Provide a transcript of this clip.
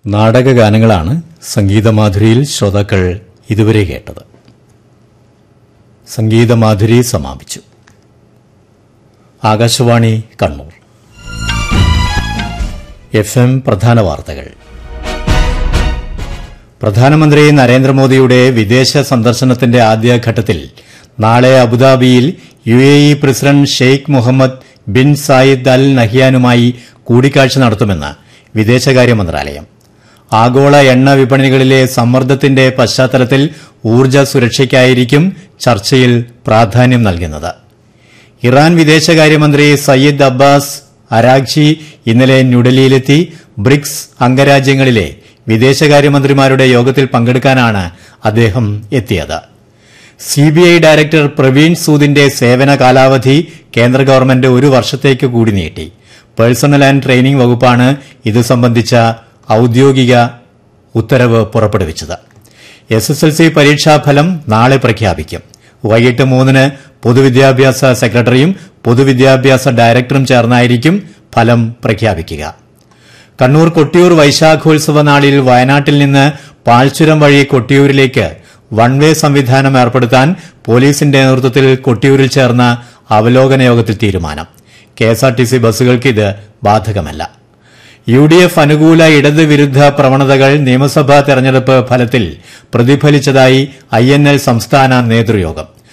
നാടകഗാനങ്ങളാണ് സംഗീതമാധുരിയിൽ ശ്രോതാക്കൾ ഇതുവരെ കേട്ടത് സംഗീതമാധുരി സമാപിച്ചു ആകാശവാണി കണ്ണൂർ എഫ് എം പ്രധാന വാർത്തകൾ പ്രധാനമന്ത്രി നരേന്ദ്രമോദിയുടെ വിദേശ സന്ദർശനത്തിന്റെ ആദ്യഘട്ടത്തിൽ നാളെ അബുദാബിയിൽ U A E president Sheikh Mohammed bin Zayed Al നഹിയാനുമായി കൂടിക്കാഴ്ച നടത്തുമെന്ന് വിദേശകാര്യ മന്ത്രാലയം ആഗോള എണ്ണ വിപണികളിലെ സമ്മർദ്ദത്തിന്റെ പശ്ചാത്തലത്തിൽ ഊർജ്ജ സുരക്ഷയ്ക്കായിരിക്കും ചർച്ചയിൽ പ്രാധാന്യം നൽകുന്നത് ഇറാൻ വിദേശകാര്യമന്ത്രി സയ്യിദ് അബ്ബാസ് അരാഗ്ചി ഇന്നലെ ന്യൂഡൽഹിയിലെത്തി ബ്രിക്സ് അംഗരാജ്യങ്ങളിലെ വിദേശകാര്യമന്ത്രിമാരുടെ യോഗത്തിൽ പങ്കെടുക്കാനാണ് അദ്ദേഹം എത്തിയത് സിബിഐ ഡയറക്ടർ പ്രവീൺ സൂദിന്റെ സേവന കാലാവധി കേന്ദ്ര ഗവൺമെന്റ് ഒരു വർഷത്തേക്ക് കൂടി നീട്ടി പേഴ്സണൽ ആൻഡ് ട്രെയിനിംഗ് വകുപ്പാണ് ഇത് സംബന്ധിച്ച ഔദ്യോഗിക ഉത്തരവ് പുറപ്പെടുവിച്ചത് എസ് എസ് എൽ സി പരീക്ഷാഫലം നാളെ പ്രഖ്യാപിക്കും വൈകിട്ട് മൂന്നിന് പൊതുവിദ്യാഭ്യാസ സെക്രട്ടറിയും പൊതുവിദ്യാഭ്യാസ ഡയറക്ടറും ചേർന്നായിരിക്കും ഫലം പ്രഖ്യാപിക്കുക കണ്ണൂർ കൊട്ടിയൂർ വൈശാഖോത്സവ നാളിൽ വയനാട്ടിൽ നിന്ന് പാൽച്ചുരം വഴി കൊട്ടിയൂരിലേക്ക് വൺ വേ സംവിധാനം ഏർപ്പെടുത്താൻ പോലീസിന്റെ നേതൃത്വത്തിൽ കൊട്ടിയൂരിൽ ചേർന്ന അവലോകന യോഗത്തിൽ തീരുമാനം കെഎസ്ആർടിസി ബസ്സുകൾക്ക് ഇത് ബാധകമല്ല യു ഡി എഫ് അനുകൂല ഇടത് വിരുദ്ധ പ്രവണതകൾ നിയമസഭാ തെരഞ്ഞെടുപ്പ് ഫലത്തിൽ പ്രതിഫലിച്ചതായി ഐ എൻ എൽ സംസ്ഥാന നേതൃയോഗം